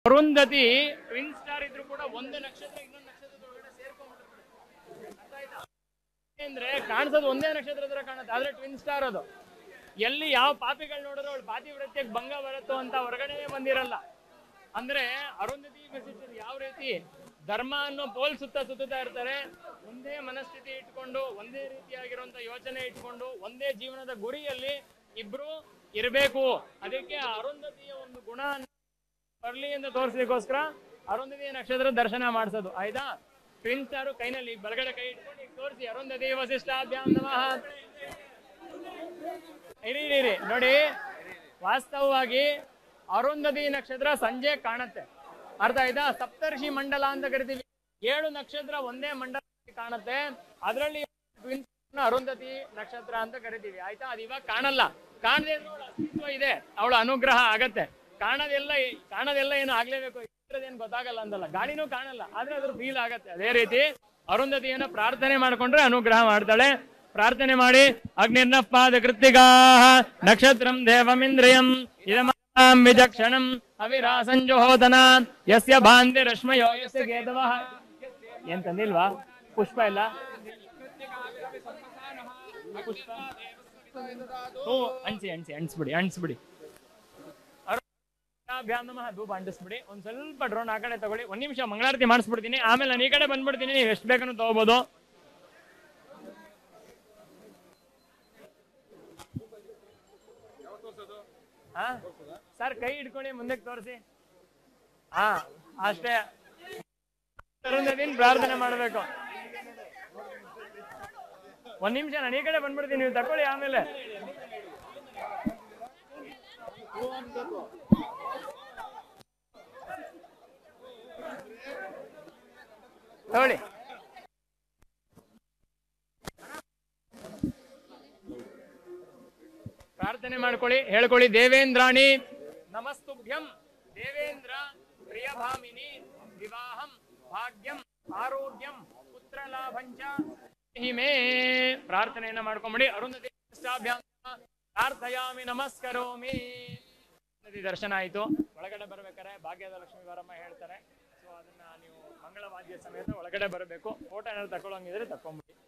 Arundhati twin star ಇದ್ರು ಕೂಡ ಒಂದು ನಕ್ಷತ್ರ ಇನ್ನೊಂದು ನಕ್ಷತ್ರದ ಒಳಗಡೆ ಸೇರ್ಕೊಂಡ್ಬಿಡುತ್ತೆ ಅರ್ಥ ಆಯ್ತಾ? ಅಂದ್ರೆ ಕಾಣಿಸೋದು ಒಂದೇ ನಕ್ಷತ್ರ ತರ ಕಾಣುತ್ತೆ ಆದ್ರೆ ಟ್ವಿನ್ ಸ್ಟಾರ್ ಅದು ಎಲ್ಲಿ ಯಾವ ಪಾಪಿಗಳು ನೋಡಿದ್ರು ಅವಳು ಪಾತಿವ್ರತ್ಯಕ್ಕೆ ಭಂಗ ಬರುತ್ತೋ ಅಂತ ಹೊರಗಡೆ ಬಂದಿರಲ್ಲ ಅಂದ್ರೆ ಅರುಂಧತಿ ಮೆಸೇಜ್ ಯಾವ ರೀತಿ ಧರ್ಮ ಅನ್ನೋ ಪೋಲ್ ಸುತ್ತ ಸುತ್ತುತ್ತಾ ಇರ್ತಾರೆ ಒಂದೇ ಮನಸ್ಥಿತಿ ಇಟ್ಕೊಂಡು ಒಂದೇ ರೀತಿಯಾಗಿರುವಂತ ಯೋಚನೆ ಇಟ್ಕೊಂಡು ಒಂದೇ ಜೀವನದ ಗುರಿಯಲ್ಲಿ ಇಬ್ರು ಇರಬೇಕು ಅದಕ್ಕೆ ಆ ಅರುಂಧತಿಯ ಒಂದು ಗುಣ ಬರ್ಲಿ ಅಂತ ತೋರಿಸ್ಲಿಕ್ಕೋಸ್ಕರ ಅರುಂಧತಿ ನಕ್ಷತ್ರ ದರ್ಶನ ಮಾಡಿಸೋದು ಆಯ್ತಾ ಟ್ವಿನ್ ಸ್ಟಾರು ಕೈನಲ್ಲಿ ಬಲಗಡೆ ಕೈ ಇಟ್ಕೊಂಡು ಈಗ ತೋರಿಸಿ ಅರುಂಧತಿ ವಸಿಷ್ಠಾಭ್ಯಾಂ ನಮಃ ಇರಿ ಇರಿ ಇರಿ ನೋಡಿ ವಾಸ್ತವವಾಗಿ ಅರುಂಧತಿ ನಕ್ಷತ್ರ ಸಂಜೆ ಕಾಣುತ್ತೆ ಅರ್ಥ ಆಯ್ತಾ ಸಪ್ತರ್ಷಿ ಮಂಡಲ ಅಂತ ಕರಿತೀವಿ ಏಳು ನಕ್ಷತ್ರ ಒಂದೇ ಮಂಡಲ ಕಾಣುತ್ತೆ ಅದರಲ್ಲಿ ಟ್ವಿನ್ಸ್ ಅರುಂಧತಿ ನಕ್ಷತ್ರ ಅಂತ ಕರಿತೀವಿ ಆಯ್ತಾ ಅದು ಇವಾಗ ಕಾಣಲ್ಲ ಕಾಣದೆ ಇದ್ರೂ ಅವ್ಳ ಅಸ್ತಿತ್ವ ಇದೆ ಅವಳ ಅನುಗ್ರಹ ಆಗತ್ತೆ ಕಾಣದೆಲ್ಲ ಕಾಣದೆಲ್ಲ ಏನು ಆಗ್ಲೇಬೇಕು ಇದ್ರದ್ದೇನು ಗೊತ್ತಾಗಲ್ಲ ಅಂತಲ್ಲ ಗಾಳಿನೂ ಕಾಣಲ್ಲ ಆದ್ರೆ ಅದ್ರ ಫೀಲ್ ಆಗತ್ತೆ ಅದೇ ರೀತಿ ಅರುಂಧತಿಯನ್ನ ಪ್ರಾರ್ಥನೆ ಮಾಡ್ಕೊಂಡ್ರೆ ಅನುಗ್ರಹ ಮಾಡ್ತಾಳೆ ಪ್ರಾರ್ಥನೆ ಮಾಡಿ ಅಗ್ನಿರ್ನ ಪಾದ ಕೃತ್ತಿಗಾ ನಕ್ಷತ್ರಂ ದೇವಮಿಂದ್ರಿಯಂ ಇದಮಾಂ ವಿಚಕ್ಷಣಂ ಅವಿರಾಸಂಜೋಹೋದನ ಯಸ್ಯ ಭಾಂತಿ ರಶ್ಮಯೋ ಯಸ್ಯ ಕೇತವಃ ಏನ್ ತಂದಿಲ್ವಾ ಪುಷ್ಪ ಇಲ್ಲ ಪುಷ್ಪ ಹ್ಞೂ ಅಣ್ಸಿ ಅಣ್ಸಿ ಅಣ್ಸ್ಬಿಡಿ ಅಣ್ಸ್ಬಿಡಿ ಅಭ್ಯಾಮ್ ನಮಃ ಧೂಪ ಅಂಟಿಸ್ಬಿಡಿ ಒಂದ್ ಸ್ವಲ್ಪ ಡ್ರೋನ್ ಆ ಕಡೆ ತಗೊಳ್ಳಿ ಒಂದ್ ನಿಮಿಷ ಮಂಗಳಾರತಿ ಮಾಡಿಸ್ಬಿಡ್ತೀನಿ ಆಮೇಲೆ ನಾನು ಈ ಕಡೆ ಬಂದ್ಬಿಡ್ತೀನಿ ನೀವು ಎಷ್ಟು ಬೇಕನ್ನು ತಗೋಬಹುದು ಹಾ ಸರ್ ಕೈ ಹಿಡ್ಕೊಳ್ಳಿ ಮುಂದಕ್ಕೆ ತೋರಿಸಿ ಹಾ ಅಷ್ಟೇ ಅರುಂಧತಿನ್ ಪ್ರಾರ್ಥನೆ ಮಾಡಬೇಕು ಒಂದ್ ನಿಮಿಷ ನಾನು ಈ ಕಡೆ ಬಂದ್ಬಿಡ್ತೀನಿ ನೀವು ತಕೊಳ್ಳಿ ಆಮೇಲೆ ತಗೊಳ್ಳಿ ಪ್ರಾರ್ಥನೆ ಮಾಡ್ಕೊಳ್ಳಿ ಹೇಳ್ಕೊಳ್ಳಿ ದೇವೇಂದ್ರಾಣಿ ನಮಸ್ತುಭ್ಯಂ ದೇವೇಂದ್ರ ಪ್ರಿಯಭಾಮಿನಿ ವಿವಾಹಂ ಭಾಗ್ಯಂ ಆರೋಗ್ಯಂ ಪುತ್ರ ಲಾಭಂಚ ಹಿಮೇ ಪ್ರಾರ್ಥನೆಯನ್ನ ಮಾಡ್ಕೊಂಬಿಡಿ ಅರುಂಧತಿ ಇಷ್ಟಾಭ್ಯಾಂ ಪ್ರಾರ್ಥಯಾಮಿ ನಮಸ್ಕರೋಮಿ ನದಿ ದರ್ಶನ ಆಯ್ತು ಒಳಗಡೆ ಬರ್ಬೇಕಾರೆ ಭಾಗ್ಯದ ಲಕ್ಷ್ಮೀ ವರಮ್ಮ ಹೇಳ್ತಾರೆ ಸೊ ಅದನ್ನ ನೀವು ಮಂಗಳವಾದ್ಯ ಸಮೇತ ಒಳಗಡೆ ಬರಬೇಕು ಫೋಟೋ ಏನಾದ್ರು ತಗೊಳ್ಳಂಗಿದ್ರೆ ತಕೊಂಬಿಡಿ